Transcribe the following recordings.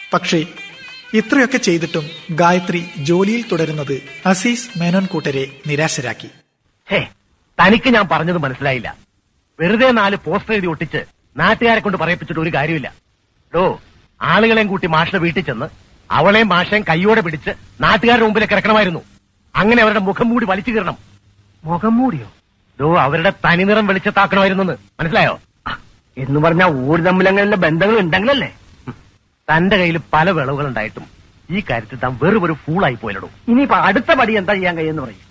പക്ഷേ ഇത്രയൊക്കെ ചെയ്തിട്ടും ഗായത്രി ജോലിയിൽ തുടരുന്നത് അസീസ് മേനോൻ കൂട്ടരെ നിരാശരാക്കി ഹേ തനിക്ക് ഞാൻ പറഞ്ഞത് മനസ്സിലായില്ല വെറുതെ നാല് പോസ്റ്റർ എഴുതി ഒട്ടിച്ച് നാട്ടുകാരെ കൊണ്ട് പറയിപ്പിച്ചിട്ട് ഒരു കാര്യമില്ല ഡോ ആളുകളെയും കൂട്ടി മാഷിന്റെ വീട്ടിൽ ചെന്ന് അവളെയും മാഷയും കൈയോടെ പിടിച്ച് നാട്ടുകാരുടെ മുമ്പിലേക്ക് ഇറക്കണമായിരുന്നു അങ്ങനെ അവരുടെ മുഖം മൂടി വലിച്ചു കീറണം മുഖം മൂടിയോ ഡോ അവരുടെ തനിനിറം വെളിച്ചത്താക്കണമായിരുന്നു മനസ്സിലായോ എന്ന് പറഞ്ഞാ ഊര് തമ്മിൽ അങ്ങനെയുള്ള ബന്ധങ്ങൾ ഉണ്ടെങ്കിലല്ലേ ഹും. തന്റെ കയ്യിൽ പല വിളവുകൾ ഉണ്ടായിട്ടും ഈ കാര്യത്തിൽ താൻ വെറും ഒരു ഫൂളായി പോയില്ലടോ ഇനിയിപ്പോ അടുത്ത പടി എന്താ ചെയ്യാൻ കഴിയുമെന്ന് പറയും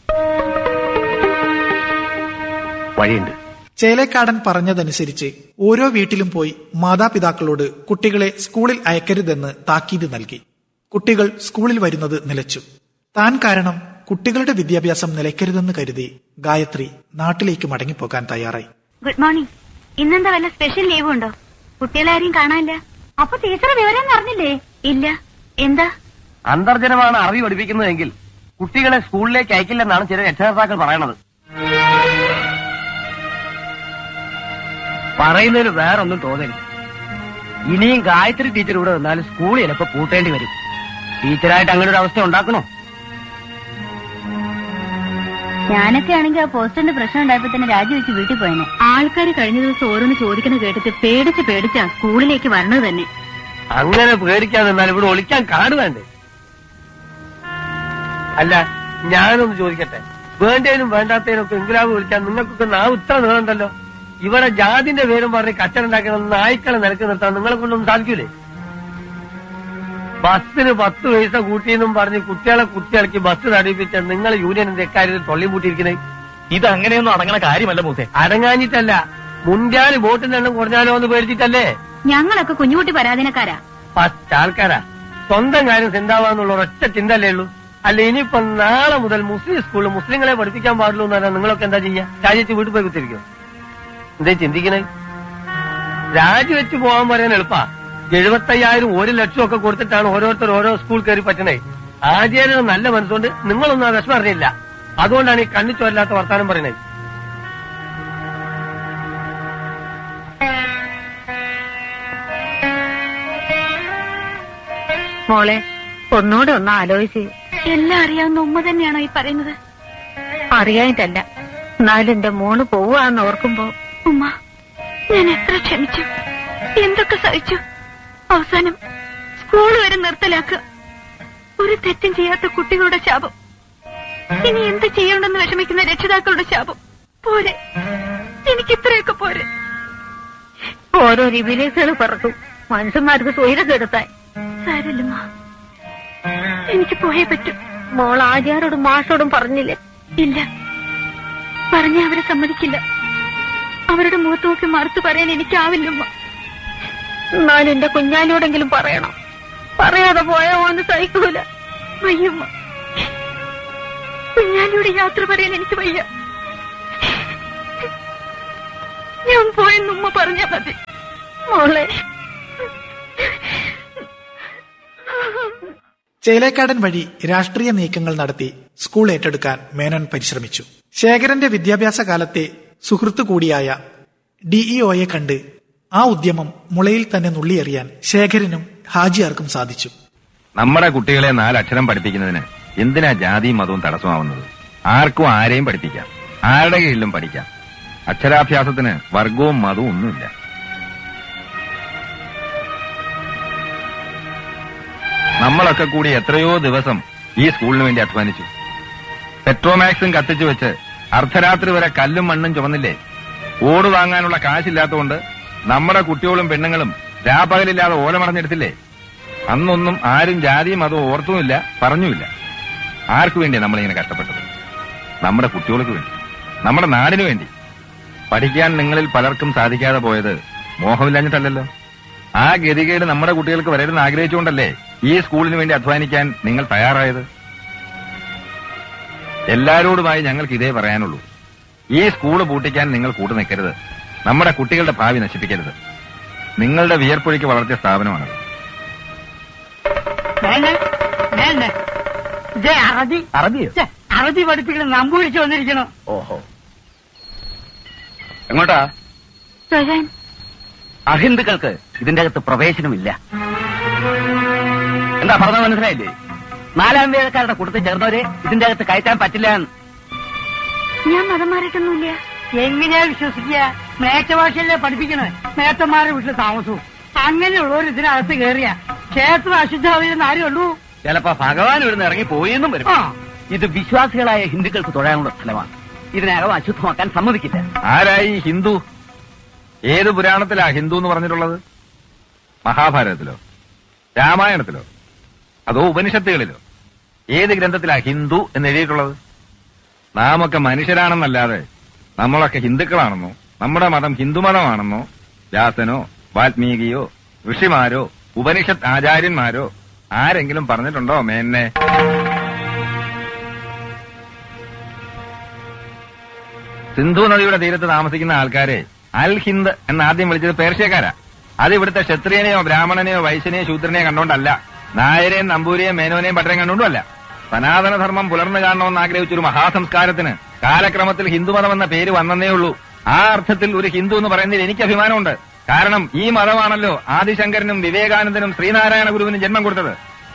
വഴിയുണ്ട് ചേലേക്കാടൻ പറഞ്ഞതനുസരിച്ച് ഓരോ വീട്ടിലും പോയി മാതാപിതാക്കളോട് കുട്ടികളെ സ്കൂളിൽ അയക്കരുതെന്ന് താക്കീത് നൽകി കുട്ടികൾ സ്കൂളിൽ വരുന്നത് നിലച്ചു താൻ കാരണം കുട്ടികളുടെ വിദ്യാഭ്യാസം നിലയ്ക്കരുതെന്ന് കരുതി ഗായത്രി നാട്ടിലേക്ക് മടങ്ങിപ്പോകാൻ തയ്യാറായി ഗുഡ് മോർണിംഗ് ഇന്നെന്താ വല്ല സ്പെഷ്യൽ ലീവ് ഉണ്ടോ കുട്ടികളാരെയും കാണാനില്ല അപ്പൊ ടീച്ചർ വിവരം അറിഞ്ഞില്ലേ ഇല്ല എന്താ അന്തർജനമാണ് അറിവ് പഠിപ്പിക്കുന്നതെങ്കിൽ കുട്ടികളെ സ്കൂളിലേക്ക് അയക്കില്ലെന്നാണ് ചില രക്ഷകർത്താക്കൾ പറയണത് പറയുന്നതിൽ വേറൊന്നും തോന്നരുത് ഇനിയും ഗായത്രി ടീച്ചർ ഇവിടെ വന്നാൽ സ്കൂൾ ചിലപ്പോ പൂട്ടേണ്ടി വരും ടീച്ചറായിട്ട് അങ്ങനെ ഒരു അവസ്ഥ ഉണ്ടാക്കണോ ഞാനൊക്കെ ആണെങ്കിൽ ആ പോസ്റ്ററിന്റെ പ്രശ്നം ഉണ്ടായപ്പോ തന്നെ രാജിവെച്ച് വീട്ടിൽ പോയനെ ആൾക്കാർ കഴിഞ്ഞ ദിവസം ഓരോന്ന് ചോദിക്കുന്ന കേട്ടിട്ട് പേടിച്ച് പേടിച്ചാ സ്കൂളിലേക്ക് വരണത് തന്നെ അങ്ങനെ പേടിക്കാതെ നിന്നാൽ ഇവിടെ ഒളിക്കാൻ കാട് വേണ്ടേ അല്ല ഞാനൊന്ന് ചോദിക്കട്ടെ വേണ്ടതിനും വേണ്ടാത്തതിനും ഒക്കെ ഇംഗ്ലാബ് വിളിക്കാൻ നിങ്ങൾക്കൊക്കെ നാവ് ഇത്ര നീളണ്ടല്ലോ ഇവിടെ ജാതിന്റെ പേരും പറഞ്ഞ് കച്ചറുണ്ടാക്കണം നായ്ക്കളെ നിലക്ക് നിർത്താൻ നിങ്ങളെ കൊണ്ടൊന്നും സാധിക്കൂലേ ബസ്സിന് പത്ത് പൈസ കൂട്ടിയെന്നും പറഞ്ഞ് കുട്ടികളെ കുട്ടികൾക്ക് ബസ് തടിപ്പിച്ച നിങ്ങൾ യൂണിയനിന്റെ ഇക്കാര്യത്തിൽ തൊള്ളിമുട്ടിയിരിക്കുന്നത് ഇത് അങ്ങനെയൊന്നും അടങ്ങണ കാര്യമല്ല മൂസേ അടങ്ങാഞ്ഞിട്ടല്ല മുൻകാല് വോട്ടിന്റെ എണ്ണം കുറഞ്ഞാലോ എന്ന് പേടിച്ചിട്ടല്ലേ ഞങ്ങളൊക്കെ കുഞ്ഞുകുട്ടി പരാതിനക്കാരാ പത്ത് ആൾക്കാരാ സ്വന്തം കാര്യം ചിന്താവാന്നുള്ള ഒരൊറ്റ ചിന്തല്ലേ ഉള്ളൂ അല്ല ഇനിയിപ്പൊ നാളെ മുതൽ മുസ്ലിം സ്കൂളിൽ മുസ്ലിങ്ങളെ പഠിപ്പിക്കാൻ പാടുള്ളൂ എന്ന് പറഞ്ഞാൽ നിങ്ങളൊക്കെ എന്താ ചെയ്യാ രാജിവെച്ച് വീട്ടിൽ പോയി കുത്തിരിക്കും എന്തേ ചിന്തിക്കണേ രാജിവെച്ച് പോകാൻ പറയാൻ എളുപ്പാ എഴുപത്തയ്യായിരം ഒരു ലക്ഷം ഒക്കെ കൊടുത്തിട്ടാണ് ഓരോരുത്തർ ഓരോ സ്കൂൾ കയറി പറ്റണേ ആചാര്യ നല്ല മനസ്സുകൊണ്ട് നിങ്ങളൊന്നും ആ വിഷമം അറിഞ്ഞില്ല അതുകൊണ്ടാണ് ഈ കണ്ണു ചോരില്ലാത്ത വർത്താനം പറയണേ മോളെ ഒന്നുകൂടെ ഒന്ന് ആലോചിച്ച് എല്ലാം അറിയാവുന്ന ഉമ്മ തന്നെയാണോ ഈ പറയുന്നത് അറിയാനിട്ടല്ല എന്നാലും എന്റെ മോള് പോവാന്ന് ഓർക്കുമ്പോ ഉമ്മ ഞാൻ എത്ര ക്ഷമിച്ചു എന്തൊക്കെ സഹിച്ചു അവസാനം സ്കൂൾ വരെ നിർത്തലാക്കുക ഒരു തെറ്റും ചെയ്യാത്ത കുട്ടികളുടെ ശാപം ഇനി എന്ത് ചെയ്യണമെന്ന് വിഷമിക്കുന്ന രക്ഷിതാക്കളുടെ ശാപം പോരെ എനിക്ക് ഇത്രയൊക്കെ പോരെ ഓരോ റിവിലേസുകൾ പറക്കും മനുഷ്യന്മാർക്ക് സ്വൈരം കെടുത്താൻ സാരല്ലമ്മ എനിക്ക് പോയേ പറ്റൂ മോൾ ആചാരോടും മാഷോടും പറഞ്ഞില്ലേ ഇല്ല പറഞ്ഞ അവരെ സമ്മതിക്കില്ല അവരുടെ മുഖത്ത് നോക്കി മറുത്തു പറയാൻ എനിക്കാവില്ലമ്മ എന്നാലും എന്റെ കുഞ്ഞാലിയോടെങ്കിലും പറയണം പറയാതെ പോയ ഓന് സഹിക്കൂല വയ്യമ്മ കുഞ്ഞാലിയുടെ യാത്ര പറയാൻ എനിക്ക് വയ്യ ഞാൻ പോയെന്നുമ്മ പറഞ്ഞാ മതി മോളെ ചേലേക്കാടൻ വഴി രാഷ്ട്രീയ നീക്കങ്ങൾ നടത്തി സ്കൂൾ ഏറ്റെടുക്കാൻ മേനോൻ പരിശ്രമിച്ചു ശേഖരന്റെ വിദ്യാഭ്യാസ കാലത്തെ സുഹൃത്തു കൂടിയായ ഡിഇഒയെ കണ്ട് ആ ഉദ്യമം മുളയിൽ തന്നെ നുള്ളിയെറിയാൻ ശേഖരനും ഹാജിയാർക്കും സാധിച്ചു നമ്മുടെ കുട്ടികളെ നാലക്ഷരം പഠിപ്പിക്കുന്നതിന് എന്തിനാ ജാതിയും മതവും തടസ്സമാവുന്നത് ആർക്കും ആരെയും പഠിപ്പിക്കാം ആരുടെ കീഴിലും പഠിക്കാം അക്ഷരാഭ്യാസത്തിന് വർഗവും മതവും ഒന്നുമില്ല നമ്മളൊക്കെ കൂടി എത്രയോ ദിവസം ഈ സ്കൂളിന് വേണ്ടി അധ്വാനിച്ചു പെട്രോമാക്സും കത്തിച്ചു വെച്ച് അർദ്ധരാത്രി വരെ കല്ലും മണ്ണും ചുമന്നില്ലേ ഓട് വാങ്ങാനുള്ള കാശില്ലാത്തതുകൊണ്ട് നമ്മുടെ കുട്ടികളും പെണ്ണുങ്ങളും രാപകലില്ലാതെ ഓലമടഞ്ഞെടുത്തില്ലേ അന്നൊന്നും ആരും ജാതിയും മതവും ഓർത്തുമില്ല പറഞ്ഞുമില്ല ആർക്കു വേണ്ടിയാ നമ്മളിങ്ങനെ കഷ്ടപ്പെട്ടത് നമ്മുടെ കുട്ടികൾക്ക് വേണ്ടി നമ്മുടെ നാടിനു വേണ്ടി പഠിക്കാൻ നിങ്ങളിൽ പലർക്കും സാധിക്കാതെ പോയത് മോഹമില്ലാഞ്ഞിട്ടല്ലല്ലോ ആ ഗതികേട് നമ്മുടെ കുട്ടികൾക്ക് വരരുതെന്ന് ആഗ്രഹിച്ചുകൊണ്ടല്ലേ ഈ സ്കൂളിന് വേണ്ടി അധ്വാനിക്കാൻ നിങ്ങൾ തയ്യാറായത് എല്ലാരോടുമായി ഞങ്ങൾക്ക് ഇതേ പറയാനുള്ളൂ ഈ സ്കൂൾ പൂട്ടിക്കാൻ നിങ്ങൾ കൂട്ടു നിൽക്കരുത് നമ്മുടെ കുട്ടികളുടെ ഭാവി നശിപ്പിക്കരുത് നിങ്ങളുടെ വിയർപ്പൊഴിക്ക് വളർത്തിയ സ്ഥാപനമാണത് അറബി അറബിയോ അറബി പഠിപ്പിക്കണം നമ്പൂരിച്ച് വന്നിരിക്കണോ ഓഹോ എങ്ങോട്ടാ തൊഴാൻ അഹിന്ദുക്കൾക്ക് ഇതിന്റെ അകത്ത് പ്രവേശനമില്ല എന്താ പറഞ്ഞത് മനസ്സിലായില്ലേ നാലാം വേദക്കാരുടെ കൂട്ടത്തിൽ ചേർന്നവരെ ഇതിന്റെ അകത്ത് കയറ്റാൻ പറ്റില്ല എന്ന്. ഞാൻ മതം മാറിയിട്ടൊന്നുമില്ല എങ്ങനെയാ വിശ്വസിക്കുക മേച്ചഭാഷയല്ലേ പഠിപ്പിക്കണേ മേത്തന്മാരുടെ വീട്ടിൽ താമസവും അങ്ങനെയുള്ളവർ ഇതിനകത്ത് കയറിയ ക്ഷേത്രം അശുദ്ധാവില്ലെന്ന് ആരും ഉള്ളൂ ചിലപ്പോ ഭഗവാൻ ഇവിടുന്ന് ഇറങ്ങി പോയെന്നും വരും ആ ഇത് വിശ്വാസികളായ ഹിന്ദുക്കൾക്ക് തൊഴാനുള്ള സ്ഥലമാണ് ഇതിനകം അശുദ്ധമാക്കാൻ സമ്മതിക്കില്ല ആരായി ഹിന്ദു ഏത് പുരാണത്തിലാ ഹിന്ദു എന്ന് പറഞ്ഞിട്ടുള്ളത് മഹാഭാരതത്തിലോ രാമായണത്തിലോ അതോ ഉപനിഷത്തുകളിലോ ഏത് ഗ്രന്ഥത്തിലാ ഹിന്ദു എന്ന് എഴുതിയിട്ടുള്ളത് നാമൊക്കെ മനുഷ്യരാണെന്നല്ലാതെ നമ്മളൊക്കെ ഹിന്ദുക്കളാണെന്നോ നമ്മുടെ മതം ഹിന്ദുമതമാണെന്നോ വ്യാസനോ വാൽമീകിയോ ഋഷിമാരോ ഉപനിഷത്ത് ആചാര്യന്മാരോ ആരെങ്കിലും പറഞ്ഞിട്ടുണ്ടോ മേന്നെ സിന്ധു നദിയുടെ തീരത്ത് താമസിക്കുന്ന ആൾക്കാരെ അൽ ഹിന്ദ് എന്ന് ആദ്യം വിളിച്ചത് പേർഷ്യക്കാരാ അത് ഇവിടുത്തെ ക്ഷത്രിയനെയോ ബ്രാഹ്മണനെയോ വൈശ്യനെയോ ശൂദ്രനെയോ കണ്ടോണ്ടല്ല നായരെയും നമ്പൂരിയെയും മേനോനെയും പട്ടരെയും കണ്ടുകൊണ്ടുമല്ല സനാതന ധർമ്മം പുലർന്നു കാണണമെന്ന് ആഗ്രഹിച്ച ഒരു മഹാസംസ്കാരത്തിന് കാലക്രമത്തിൽ ഹിന്ദുമതം എന്ന പേര് വന്നേ ഉള്ളൂ ആ അർത്ഥത്തിൽ ഒരു ഹിന്ദു എന്ന് പറയുന്നതിൽ എനിക്ക് അഭിമാനമുണ്ട് കാരണം ഈ മതമാണല്ലോ ആദിശങ്കരനും വിവേകാനന്ദനും ശ്രീനാരായണ ഗുരുവിനും ജന്മം കൊടുത്തത്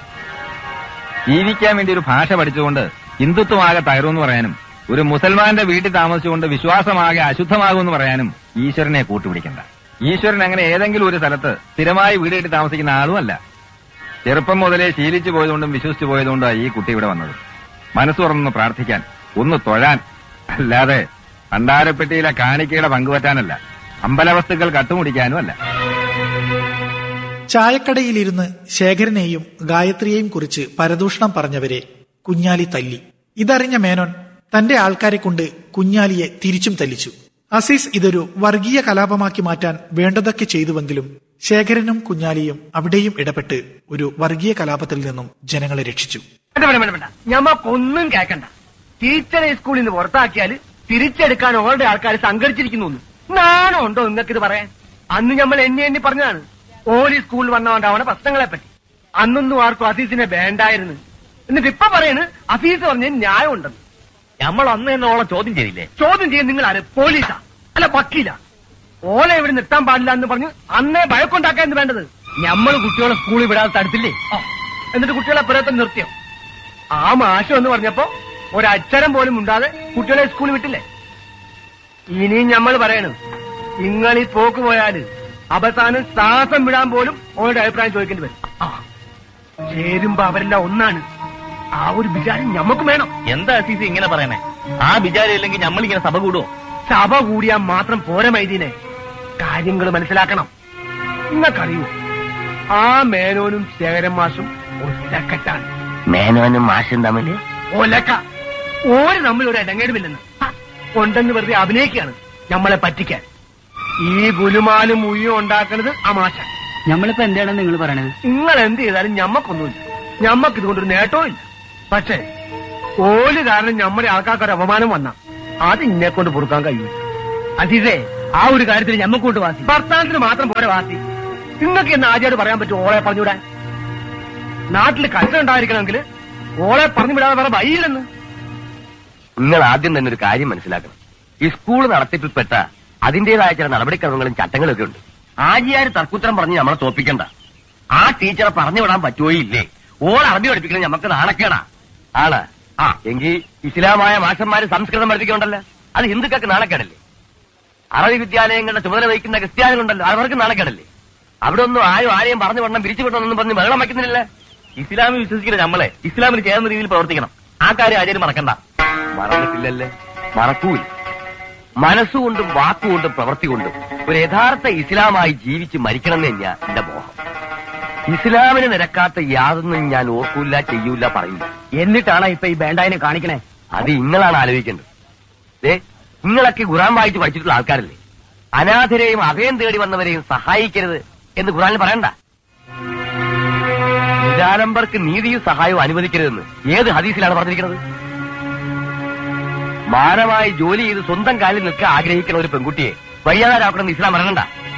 ജീവിക്കാൻ വേണ്ടി ഒരു ഭാഷ പഠിച്ചുകൊണ്ട് ഹിന്ദുത്വമാകെ തകരുമെന്ന് പറയാനും ഒരു മുസൽമാന്റെ വീട്ടിൽ താമസിച്ചുകൊണ്ട് വിശ്വാസമാകെ അശുദ്ധമാകുമെന്ന് പറയാനും ഈശ്വരനെ കൂട്ടുപിടിക്കണ്ട ഈശ്വരൻ അങ്ങനെ ഏതെങ്കിലും ഒരു സ്ഥലത്ത് സ്ഥിരമായി വീട് കെട്ടി താമസിക്കുന്ന ആളുമല്ല ചെറുപ്പം മുതലേ ശീലിച്ചു പോയതുകൊണ്ടും വിശ്വസിച്ചു പോയതുകൊണ്ടാണ് ഈ കുട്ടി ഇവിടെ വന്നത് മനസ്സ് തുറന്ന് പ്രാർത്ഥിക്കാൻ ഒന്ന് തൊഴാൻ അല്ലാതെ ഭണ്ഡാരപ്പെട്ടിയിലെ കാണിക്കയുടെ പങ്കുപറ്റാനല്ല അമ്പലവസ്തുക്കൾ കട്ടുമുടിക്കാനും അല്ല ചായക്കടയിലിരുന്ന് ശേഖരനെയും ഗായത്രിയെയും കുറിച്ച് പരദൂഷണം പറഞ്ഞവരെ കുഞ്ഞാലി തല്ലി ഇതറിഞ്ഞ മേനോൻ തന്റെ ആൾക്കാരെ കൊണ്ട് കുഞ്ഞാലിയെ തിരിച്ചും തല്ലിച്ചു അസീസ് ഇതൊരു വർഗീയ കലാപമാക്കി മാറ്റാൻ വേണ്ടതൊക്കെ ചെയ്തുവെങ്കിലും ശേഖരനും കുഞ്ഞാലിയും അവിടെയും ഇടപെട്ട് ഒരു വർഗീയ കലാപത്തിൽ നിന്നും ജനങ്ങളെ രക്ഷിച്ചു വേണ്ട വേണ്ട വേണ്ട വേണ്ട ഞമ്മക്കൊന്നും കേക്കണ്ട ടീച്ചറെ സ്കൂളിൽ നിന്ന് പുറത്താക്കിയാല് തിരിച്ചെടുക്കാൻ ഓരുടെ ആൾക്കാർ സംഘടിച്ചിരിക്കുന്നു എന്ന്. നാണോ ഉണ്ടോ നിങ്ങൾക്ക് ഇത് പറയാൻ അന്ന് നമ്മൾ എണ്ണി എണ്ണി പറഞ്ഞതാണ് ഓലി സ്കൂളിൽ വന്നതുകൊണ്ടാവണ പ്രശ്നങ്ങളെ പറ്റി അന്നൊന്നും ആർക്കും അസീസിനെ വേണ്ടായിരുന്നു എന്നിട്ട് ഇപ്പൊ പറയണ് അസീസ് പറഞ്ഞ ന്യായം ഉണ്ടെന്ന് നമ്മൾ അന്ന് തന്നെ ഓളെ ചോദ്യം ചെയ്തില്ലേ ചോദ്യം ചെയ്യാൻ നിങ്ങൾ ആര് പോലീസാ അല്ല വക്കീല ഓല ഇവിടെ നിർത്താൻ പാടില്ല എന്ന് പറഞ്ഞ് അന്നേ ഭയക്കൊണ്ടാക്കാൻ വേണ്ടത് നമ്മൾ കുട്ടികളെ സ്കൂളിൽ വിടാതെ തടുത്തില്ലേ ആ. എന്നിട്ട് കുട്ടികളെ പുറത്ത് നിർത്തിയോ ആ മാഷം എന്ന് പറഞ്ഞപ്പോ ഒരക്ഷരം പോലും ഉണ്ടാതെ കുട്ടികളെ സ്കൂളിൽ വിട്ടില്ലേ ഇനിയും നമ്മൾ പറയണം നിങ്ങൾ ഈ പോക്ക് പോയാല് അവസാനം ശ്വാസം വിടാൻ പോലും ഓരുടെ അഭിപ്രായം ചോദിക്കേണ്ടി വരും ആ. ചേരുമ്പോ അവരെല്ലാം ഒന്നാണ് ആ ഒരു വിചാരം ഞമ്മക്കും വേണം എന്താ അസീസി ഇങ്ങനെ പറയണേ ആ വിചാരം ഇല്ലെങ്കിൽ നമ്മളിങ്ങനെ സഭ കൂടുവോ സഭ കൂടിയാൽ മാത്രം പോര മൈദീനെ കാര്യങ്ങൾ മനസ്സിലാക്കണം നിങ്ങൾക്കറിയൂ ആ മേനോനും ശേഖരൻ മാഷും ഒറ്റക്കെട്ടാണ് മേനോനും മാഷും തമ്മിൽ ഒലക്ക ഓര് തമ്മിൽ ഒരു ഇടങ്ങേടുമില്ലെന്ന് ഹ, ഉണ്ടെന്ന് വെറുതെ അഭിനയിക്കുകയാണ് നമ്മളെ പറ്റിക്കാൻ ഈ ഗുലുമാലും മുയ്യും ഉണ്ടാക്കുന്നത് ആ മാഷ നമ്മളിപ്പോ എന്താണ് നിങ്ങൾ പറയണത് നിങ്ങൾ എന്ത് ചെയ്താലും ഞമ്മക്കൊന്നുമില്ല ഞമ്മക്ക് ഇതുകൊണ്ടൊരു നേട്ടവും ഇല്ല പക്ഷേ ഓല് കാരണം നമ്മുടെ ആൾക്കാർക്ക് ഒരു അപമാനം വന്ന അത് ഇന്നെ കൊണ്ട് പൊറുക്കാൻ കഴിയും അസീസേ ആ ഒരു കാര്യത്തിൽ ഞമ്മക്കൊണ്ട് വാസി ഭർത്താനത്തിന് മാത്രം പോരെ വാസി നിങ്ങൾക്ക് എന്ന് ആദ്യമായിട്ട് പറയാൻ പറ്റും ഓളെ പറഞ്ഞുവിടാൻ നാട്ടിൽ കഷ്ടം ഉണ്ടായിരിക്കണമെങ്കിൽ ഓളെ പറഞ്ഞു വിടാതെ വേറെ വഴിയില്ലെന്ന് നിങ്ങൾ ആദ്യം തന്നെ ഒരു കാര്യം മനസ്സിലാക്കണം ഈ സ്കൂൾ നടത്തിപ്പിൽപ്പെട്ട അതിന്റേതായ ചില നടപടിക്രമങ്ങളും ചട്ടങ്ങളും ഒക്കെ ഉണ്ട് ആജിയാര് തർക്കുത്തരം പറഞ്ഞ് നമ്മളെ തോപ്പിക്കണ്ട ആ ടീച്ചറെ പറഞ്ഞു വിടാൻ പറ്റുമോ ഇല്ലേ ഓൾ അറബി പഠിപ്പിക്കണം നമുക്ക് നാണക്കേടാ ആണ് ആ എങ്കിൽ ഇസ്ലാമായ മാഷന്മാര് സംസ്കൃതം പഠിപ്പിക്കണ്ടല്ലോ അത് ഹിന്ദുക്കൾക്ക് നാണക്കേടല്ലേ അറബി വിദ്യാലയങ്ങളുടെ ചുമതല വഹിക്കുന്ന ക്രിസ്ത്യാനികളുണ്ടല്ലോ അവർക്ക് നാണക്കേടല്ലേ അവിടെ ഒന്നും ആരും ആരെയും പറഞ്ഞു വിടണം പിരിച്ചു വിടണമെന്നും പറഞ്ഞ് വെള്ളം വയ്ക്കുന്നില്ല ഇസ്ലാമിൽ വിശ്വസിക്കുന്ന നമ്മളെ ഇസ്ലാമിന് ചേർന്ന രീതിയിൽ പ്രവർത്തിക്കണം ആ കാര്യം ആചാര്യം മറക്കണ്ട മറന്നിട്ടില്ലല്ലേ മറക്കൂല മനസ്സുകൊണ്ടും വാക്കുകൊണ്ടും പ്രവൃത്തി കൊണ്ടും ഒരു യഥാർത്ഥ ഇസ്ലാമായി ജീവിച്ച് മരിക്കണം എന്ന് തന്നെയാ എന്റെ മോഹം ഇസ്ലാമിന് നിരക്കാത്ത യാതൊന്നും ഞാൻ ഓർക്കൂല ചെയ്യൂല പറയൂല എന്നിട്ടാണ് ഇപ്പൊ ഈ ബേണ്ടായിനെ കാണിക്കണേ അത് നിങ്ങളാണ് ആലോചിക്കേണ്ടത് ദേ നിങ്ങളൊക്കെ ഖുറാൻ വായിച്ച് പഠിച്ചിട്ടുള്ള ആൾക്കാരല്ലേ അനാഥരെയും അഭയം തേടി വന്നവരെയും സഹായിക്കരുത് എന്ന് ഖുറാനിൽ പറയണ്ട നിരാലംബർക്ക് നീതിയും സഹായവും അനുവദിക്കരുതെന്ന് ഏത് ഹദീസിലാണ് പറഞ്ഞിരിക്കുന്നത് മാനമായി ജോലി ചെയ്ത് സ്വന്തം കാലിൽ നിൽക്കാൻ ആഗ്രഹിക്കുന്ന ഒരു പെൺകുട്ടിയെ വയ്യാതാരാക്കണമെന്ന് ഇസ്ലാം ഇറങ്ങണ്ട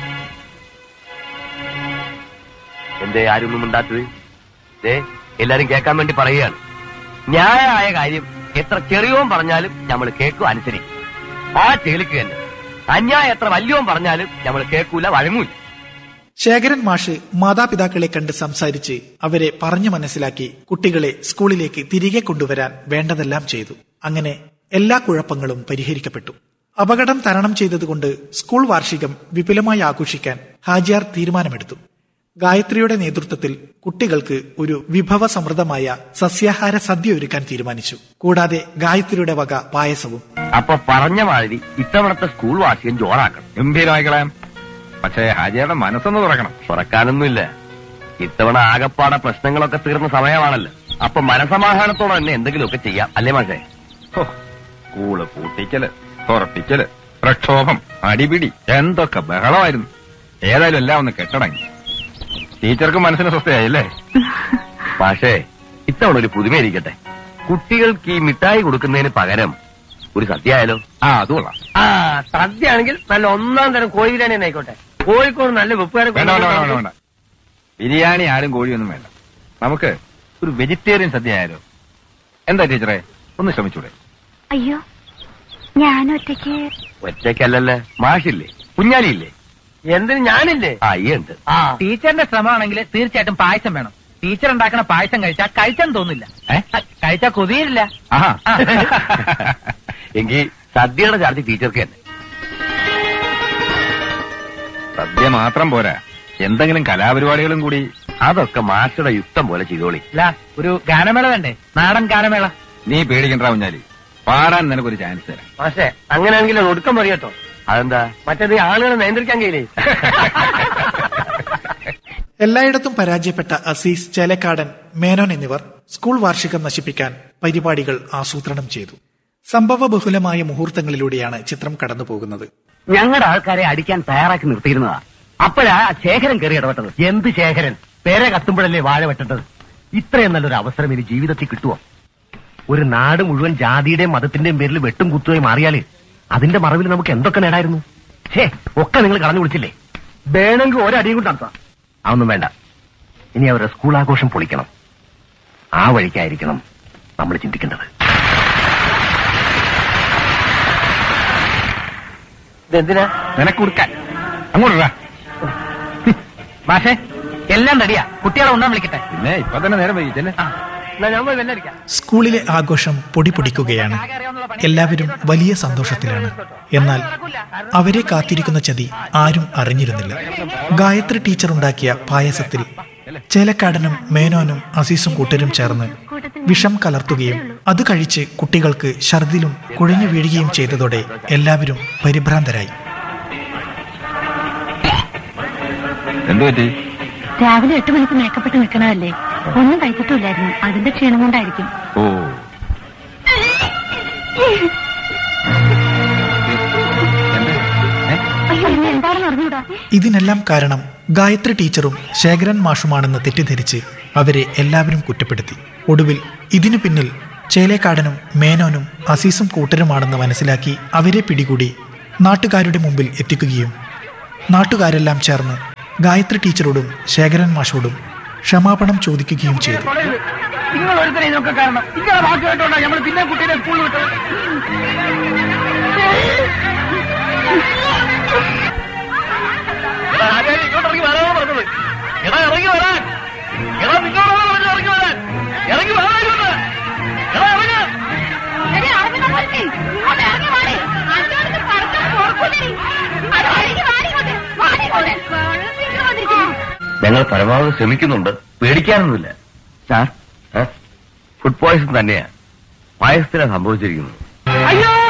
എന്തേ ആരൊന്നും ഉണ്ടാത്തത് ദേ എല്ലാരും കേൾക്കാൻ വേണ്ടി പറയുകയാണ് ന്യായമായ കാര്യം എത്ര ചെറിയോൻ പറഞ്ഞാലും നമ്മൾ കേൾക്കും അനുസരിക്കും ആ ചേലിക്ക് തന്നെ അന്യായം എത്ര വലിയോൻ പറഞ്ഞാലും നമ്മൾ കേൾക്കൂല വഴങ്ങൂല ശേഖരൻ മാഷ് മാതാപിതാക്കളെ കണ്ട് സംസാരിച്ച് അവരെ പറഞ്ഞു മനസ്സിലാക്കി കുട്ടികളെ സ്കൂളിലേക്ക് തിരികെ കൊണ്ടുവരാൻ വേണ്ടതെല്ലാം ചെയ്തു അങ്ങനെ എല്ലാ കുഴപ്പങ്ങളും പരിഹരിക്കപ്പെട്ടു അപകടം തരണം ചെയ്തതുകൊണ്ട് സ്കൂൾ വാർഷികം വിപുലമായി ആഘോഷിക്കാൻ ഹാജിയാർ തീരുമാനമെടുത്തു ഗായത്രിയുടെ നേതൃത്വത്തിൽ കുട്ടികൾക്ക് ഒരു വിഭവസമൃദ്ധമായ സസ്യാഹാര സദ്യ ഒരുക്കാൻ തീരുമാനിച്ചു കൂടാതെ ഗായത്രിയുടെ വക പായസവും അപ്പൊ പറഞ്ഞ മാതിരി ഇത്തവണത്തെ സ്കൂൾ വാർഷികം ജോറാക്കണം ഗംഭീരമായിക്കളയാം പക്ഷേ ഹാജിയുടെ മനസ്സൊന്ന് തുറക്കണം തുറക്കാനൊന്നുമില്ല ഇത്തവണ ആകപ്പാടെ പ്രശ്നങ്ങളൊക്കെ തീർന്ന സമയമാണല്ലോ അപ്പൊ മനസമാധാനത്തോടെ തന്നെ എന്തെങ്കിലുമൊക്കെ ചെയ്യാം അല്ലേ മാഷേ ഹോ, സ്കൂള് പൂട്ടിക്കല് തുറപ്പിക്കല് പ്രക്ഷോഭം അടിപിടി എന്തൊക്കെ ബഹളമായിരുന്നു ഏതായാലും എല്ലാം ഒന്ന് കെട്ടടങ്ങി ടീച്ചർക്ക് മനസ്സിന് സ്വസ്ഥയായില്ലേ മാഷേ ഇത്തവണ ഒരു പുതുമയിരിക്കട്ടെ കുട്ടികൾക്ക് ഈ മിഠായി കൊടുക്കുന്നതിന് പകരം ഒരു സദ്യയായാലോ ആ അത് കൊള്ളാം ആ സദ്യ ആണെങ്കിൽ നല്ല ഒന്നാം തരം കോഴി ബിരിയാണി തന്നെ ആയിക്കോട്ടെ കോഴിക്കോട് നല്ല വെപ്പുകാരെ വേണ്ട വേണ്ട വേണ്ട വേണ്ട വേണ്ട ബിരിയാണി ആരും കോഴിയൊന്നും വേണ്ട നമുക്ക് ഒരു വെജിറ്റേറിയൻ സദ്യ ആയാലോ എന്താ ടീച്ചറെ ഒന്ന് ശ്രമിച്ചൂടെ അയ്യോ ഞാൻ ഒറ്റയ്ക്ക് ഒറ്റയ്ക്കല്ലല്ലേ മാഷില്ലേ കുഞ്ഞാലിയില്ലേ എന്തിന് ഞാനില്ലേ ആ ഈ ഉണ്ട് ആ ടീച്ചറിന്റെ ശ്രമമാണെങ്കിൽ തീർച്ചയായിട്ടും പായസം വേണം ടീച്ചർ ഉണ്ടാക്കുന്ന പായസം കഴിച്ചാൽ കഴിച്ചാൻ തോന്നില്ല ഏ? കഴിച്ചാൽ കൊതിയില്ല ആഹാ എങ്കിൽ സദ്യയുടെ ചാർജ് ടീച്ചർക്ക് തന്നെ സദ്യ മാത്രം പോരാ എന്തെങ്കിലും കലാപരിപാടികളും കൂടി അതൊക്കെ മാഷയുടെ യുക്തം പോലെ ചെയ്തോളി അല്ല ഒരു ഗാനമേള വേണ്ടേ നാടൻ ഗാനമേള നീ പേടിക്കണ്ട കുഞ്ഞാലി പാടാൻ നിനക്കൊരു ചാൻസ് തരാം മാഷേ അങ്ങനെയാണെങ്കിൽ അത് ഒടുക്കം പറയട്ടോ അതെന്താ മറ്റേത് ഈ ആളുകളെ നിയന്ത്രിക്കാൻ കഴിയില്ലേ എല്ലായിടത്തും പരാജയപ്പെട്ട അസീസ് ചേലക്കാടൻ മേനോൻ എന്നിവർ സ്കൂൾ വാർഷികം നശിപ്പിക്കാൻ പരിപാടികൾ ആസൂത്രണം ചെയ്തു സംഭവബഹുലമായ മുഹൂർത്തങ്ങളിലൂടെയാണ് ചിത്രം കടന്നുപോകുന്നത് ഞങ്ങളുടെ ആൾക്കാരെ അടിക്കാൻ തയ്യാറാക്കി നിർത്തിയിരുന്നതാ അപ്പോഴാ ആ ശേഖരൻ കയറി ഇടപെട്ടത് എന്ത് ശേഖരൻ പേരെ കത്തുമ്പോഴല്ലേ വാഴ വെട്ടേണ്ടത് ഇത്രയും നല്ലൊരു അവസരം ഇനി ജീവിതത്തിൽ കിട്ടുമോ ഒരു നാട് മുഴുവൻ ജാതിയുടെയും മതത്തിന്റെയും പേരിൽ വെട്ടും കുത്തുകയും മാറിയാല് അതിന്റെ മറവിൽ നമുക്ക് എന്തൊക്കെ നേടായിരുന്നു ഛേ ഒക്കെ നിങ്ങൾ കളഞ്ഞു വിളിച്ചില്ലേ വേണമെങ്കിൽ ഒരടിയും കൊണ്ട് നടത്താം അതൊന്നും വേണ്ട ഇനി അവരുടെ സ്കൂൾ ആഘോഷം പൊളിക്കണം ആ വഴിക്കായിരിക്കണം നമ്മൾ ചിന്തിക്കേണ്ടത് ഇതെന്തിനാ നിനക്ക് കൊടുക്കാൻ അങ്ങോട്ട് വാ. മാഷേ എല്ലാം റെഡിയാ കുട്ടികളെ ഉണ്ടാൻ വിളിക്കട്ടെ പിന്നെ ഇപ്പൊ തന്നെ നേരം വൈകിച്ചല്ലേ എന്നാ ഞാൻ പോയി വെല്ലടിക്കാം സ്കൂളിലെ ആഘോഷം പൊടി പൊടിക്കുകയാണ് എല്ലാവരും വലിയ സന്തോഷത്തിലാണ് എന്നാൽ അവരെ കാത്തിരിക്കുന്ന ചതി ആരും അറിഞ്ഞിരുന്നില്ല ഗായത്രി ടീച്ചർ ഉണ്ടാക്കിയ പായസത്തിൽ ചേലക്കാടനും മേനോനും അസീസും കൂട്ടരും ചേർന്ന് വിഷം കലർത്തുകയും അത് കഴിച്ച് കുട്ടികൾക്ക് ഛർദിലും കുഴഞ്ഞു വീഴുകയും ചെയ്തതോടെ എല്ലാവരും പരിഭ്രാന്തരായി എന്തു പറ്റി രാവിലെ എട്ട് മണിക്ക് മേക്കപ്പെട്ട് നിൽക്കണതല്ലേ ഒന്നും കഴിച്ചിട്ടില്ലായിരുന്നു അതിന്റെ ക്ഷീണം കൊണ്ടായിരിക്കും ഓ അയ്യോ ഇനി എന്താണെന്ന് അറിഞ്ഞൂടാ ഇതിനെല്ലാം കാരണം ഗായത്രി ടീച്ചറും ശേഖരൻ മാഷുമാണെന്ന് തെറ്റിദ്ധരിച്ച് അവരെ എല്ലാവരും കുറ്റപ്പെടുത്തി ഒടുവിൽ ഇതിനു പിന്നിൽ ചേലേക്കാടനും മേനോനും അസീസും കൂട്ടരുമാണെന്ന് മനസ്സിലാക്കി അവരെ പിടികൂടി നാട്ടുകാരുടെ മുമ്പിൽ എത്തിക്കുകയും നാട്ടുകാരെല്ലാം ചേർന്ന് ഗായത്രി ടീച്ചറോടും ശേഖരൻ മാഷോടും ക്ഷമാപണം ചോദിക്കുകയും ചെയ്തു നിങ്ങൾ ഒരുത്തരെ ഇതൊക്കെ കാരണം നിങ്ങളെ വാക്ക് കേട്ടോണ്ടാ നമ്മൾ പിന്നെ കുട്ടീനെ സ്കൂളിൽ വിട്ടത് എടാ, ആചാര്യ, ഇങ്ങോട്ട് ഇറങ്ങി വരാനാണ് പറഞ്ഞത്. എടാ, ഇറങ്ങി വരാൻ. എടാ, നിങ്ങളോടാണ് പറഞ്ഞത് ഇറങ്ങി വരാൻ. ഇറങ്ങി വരാൻ ഇങ്ങോട്ട്. എടാ, ഇറങ്ങ്. ഞങ്ങൾ പരമാവധി ശ്രമിക്കുന്നുണ്ട് പേടിക്കാനൊന്നുമില്ല സാർ ഫുഡ് പോയ്സൺ തന്നെയാ പായസത്തിനാ സംഭവിച്ചിരിക്കുന്നത് അയ്യോ